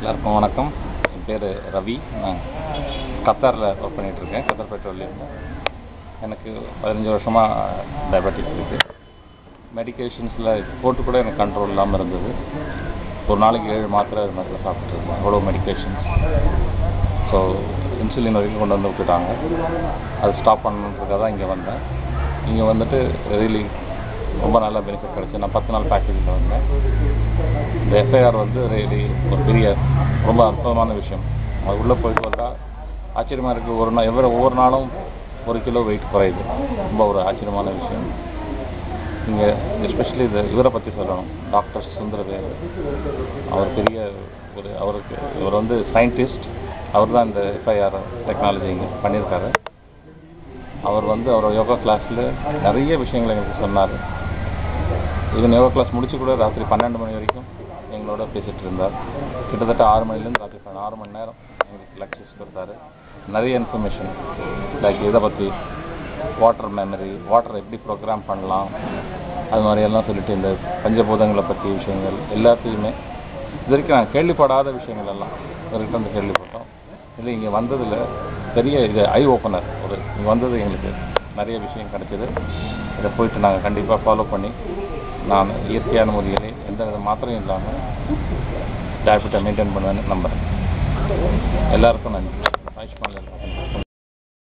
எல்லாருக்கும் வணக்கம் என் பேர் ரவி நான் கத்தாரில் ஒர்க் பண்ணிகிட்ருக்கேன் கத்தார் பெட்ரோலியம் எனக்கு பதினஞ்சு வருஷமாக டயபெட்டிக்ஸ் இருக்குது மெடிக்கேஷன்ஸில் போட்டு கூட எனக்கு கண்ட்ரோல் இல்லாமல் இருந்தது ஒரு நாளைக்கு ஏழு மாத்திரை அது மாதிரி சாப்பிட்டு இருந்தேன் அவ்வளோ மெடிக்கேஷன்ஸ் ஸோ இன்சுலின் வரைக்கும் கொண்டு வந்து விட்டுட்டாங்க அது ஸ்டாப் பண்ணணுன்றதுக்காக தான் இங்கே வந்தேன் இங்கே வந்துட்டு ரியலி ரொம்ப நல்ல பெனிஃபிட் கிடச்சி நான் பத்து நாள் பேக்கேஜில் வந்தேன் இந்த எஃப்ஐஆர் வந்து ரியலி ஒரு பெரிய ரொம்ப அற்புதமான விஷயம் அது உள்ளே போயிட்டு வந்தால் ஆச்சரியமாக இருக்குது ஒரு நாள் எவ்வளோ ஒவ்வொரு நாளும் ஒரு கிலோ வெயிட் குறையுது ரொம்ப ஒரு ஆச்சரியமான விஷயம் இங்கே எஸ்பெஷலி இது இவரை பற்றி சொல்லணும் டாக்டர் சுந்தரவேல் அவர் பெரிய ஒரு அவருக்கு இவர் வந்து சயின்டிஸ்ட் அவர் தான் இந்த எஃப்ஐஆர் டெக்னாலஜி இங்கே பண்ணியிருக்காரு அவர் வந்து அவர் யோகா கிளாஸில் நிறைய விஷயங்கள் எங்களுக்கு சொன்னார் ஈவன் யோகா கிளாஸ் முடிச்சு கூட ராத்திரி பன்னெண்டு மணி வரைக்கும் எங்களோட பேசிகிட்டு இருந்தார் கிட்டத்தட்ட ஆறு மணிலேருந்து ராத்திரி பன்னெண்டு ஆறு மணி நேரம் எங்களுக்கு லெக்சர்ஸ் கொடுத்தாரு நிறைய இன்ஃபர்மேஷன் லைக் இதை பற்றி வாட்டர் மெமரி வாட்டர் எப்படி ப்ரோக்ராம் பண்ணலாம் அது மாதிரியெல்லாம் சொல்லிட்டு இந்த பஞ்சபூதங்களை பற்றி விஷயங்கள் எல்லாத்தையுமே இது வரைக்கும் நான் கேள்விப்படாத விஷயங்கள் எல்லாம் இவர்கிட்ட வந்து கேள்விப்பட்டோம் இல்லை இங்கே வந்ததில் பெரிய இது ஐ ஓப்பனர் ஒரு இங்கே வந்தது எங்களுக்கு நிறைய விஷயம் கிடைச்சது இதை போயிட்டு நாங்கள் கண்டிப்பாக ஃபாலோ பண்ணி நான் இயற்கையான முறையிலே எந்த வித மாத்திரையும் இல்லாமல் டயபெட்டை மெயின்டைன் பண்ணுவேன்னு நம்புகிறேன் எல்லாருக்கும் நன்றி ஆயுஷ்மான் எல்லாருக்கும்